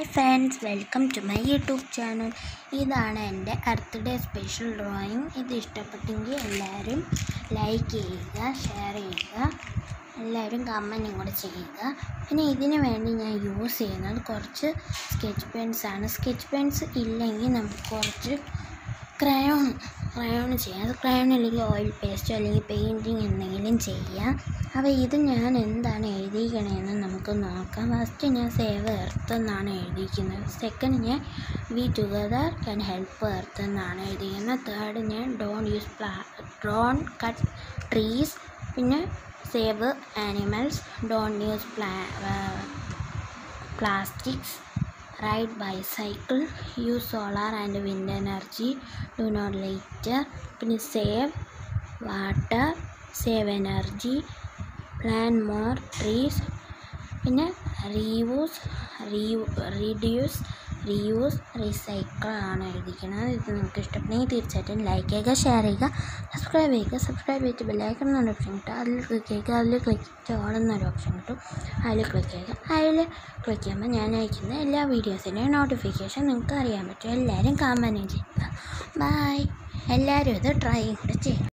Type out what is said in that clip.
hi friends welcome to my YouTube channel ഇതാണ് എൻ്റെ earth day special drawing ഇത് ഇഷ്ടപ്പെട്ടെങ്കിൽ എല്ലാവരും ലൈക്ക് ചെയ്യുക ഷെയർ ചെയ്യുക എല്ലാവരും കമൻറ്റും കൂടെ ചെയ്യുക പിന്നെ ഇതിന് വേണ്ടി ഞാൻ യൂസ് ചെയ്യുന്നത് കുറച്ച് സ്കെച്ച് പെൻസ് ആണ് സ്കെച്ച് പെൻസ് ഇല്ലെങ്കിൽ നമുക്ക് കുറച്ച് ക്രയോൺ ക്രയോൺ ചെയ്യാം അത് ക്രയോൺ അല്ലെങ്കിൽ ഓയിൽ പേസ്റ്റോ അല്ലെങ്കിൽ പെയിൻറ്റിങ് എന്തെങ്കിലും ചെയ്യാം അപ്പോൾ ഇത് ഞാൻ എന്താണ് എഴുതിയിരിക്കണതെന്ന് നമുക്ക് നോക്കാം ഫസ്റ്റ് ഞാൻ സേവ് എർത്ത് എന്നാണ് എഴുതിയിരിക്കുന്നത് സെക്കൻഡ് ഞാൻ we together can help earth എന്നാണ് എഴുതിയിരിക്കുന്നത് തേർഡ് ഞാൻ ഡോൺ യൂസ് പ്ലാ ഡോൺ കട്ട് ട്രീസ് പിന്നെ സേവ് ആനിമൽസ് ഡോൺ യൂസ് പ്ലാ plastics ride bicycle use solar and wind energy do not lighter പിന്നെ save water save energy plan more trees പിന്നെ reuse reduce reuse recycle ആണ് എഴുതിക്കുന്നത് ഇത് നിങ്ങൾക്ക് ഇഷ്ടപ്പെട്ടെങ്കിൽ തീർച്ചയായിട്ടും ലൈക്ക് ചെയ്യുക ഷെയർ ചെയ്യുക സബ്സ്ക്രൈബ് ചെയ്യുക സബ്സ്ക്രൈബ് ചെയ്തിട്ട് ബെല്ലൈക്കൺ എന്നൊരു ഓപ്ഷൻ കിട്ടും അതിൽ ക്ലിക്ക് ചെയ്യുക അതിൽ ക്ലിക്ക് ചെയ്ത് ഓൾ എന്നൊരു ഓപ്ഷൻ കിട്ടും അതിൽ ക്ലിക്ക് ചെയ്യുക അതിൽ ക്ലിക്ക് ചെയ്യുമ്പോൾ ഞാൻ അയക്കുന്ന എല്ലാ വീഡിയോസിൻ്റെയും നോട്ടിഫിക്കേഷൻ നിങ്ങൾക്ക് അറിയാൻ പറ്റും എല്ലാവരും കമൻറ്റും ചെയ്യുക ബൈ എല്ലാവരും ഇത് ട്രൈ കൂടെ ചെയ്യണം